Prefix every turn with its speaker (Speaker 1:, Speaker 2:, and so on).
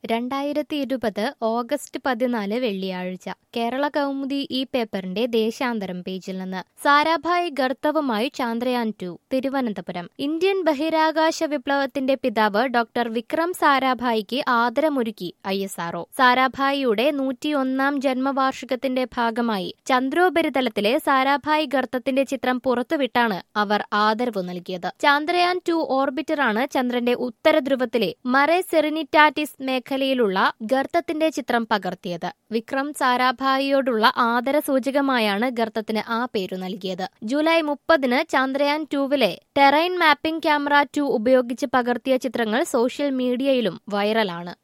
Speaker 1: രണ്ടായിരത്തി ഇരുപത് ഓഗസ്റ്റ് പതിനാല് വെള്ളിയാഴ്ച കേരള കൗമുദി ഈ പേപ്പറിന്റെ ദേശാന്തരം പേജിൽ നിന്ന് സാരാഭായ് ഗർത്തവുമായി ചാന്ദ്രയാൻ ടു തിരുവനന്തപുരം ഇന്ത്യൻ ബഹിരാകാശ വിപ്ലവത്തിന്റെ പിതാവ് ഡോക്ടർ വിക്രം സാരാഭായിക്ക് ആദരമൊരുക്കി ഐ എസ് ആർഒ സാരാഭായിയുടെ നൂറ്റിയൊന്നാം ജന്മവാർഷികത്തിന്റെ ഭാഗമായി ചന്ദ്രോപരിതലത്തിലെ സാരാഭായ് ഗർത്തത്തിന്റെ ചിത്രം പുറത്തുവിട്ടാണ് അവർ ആദരവ് നൽകിയത് ചാന്ദ്രയാൻ ടു ഓർബിറ്ററാണ് ചന്ദ്രന്റെ ഉത്തര ധ്രുവത്തിലെ മറെ സെറിനിറ്റാറ്റിസ് മേഖലയിലുള്ള ഗർത്തത്തിന്റെ ചിത്രം പകർത്തിയത് വിക്രം സാരാഭായിയോടുള്ള ആദര സൂചകമായാണ് ഗർത്തത്തിന് ആ പേരു നൽകിയത് ജൂലൈ മുപ്പതിന് ചന്ദ്രയാൻ ടൂവിലെ ടെറൈൻ മാപ്പിംഗ് ക്യാമറ ടു ഉപയോഗിച്ച് പകർത്തിയ ചിത്രങ്ങൾ സോഷ്യൽ മീഡിയയിലും വൈറലാണ്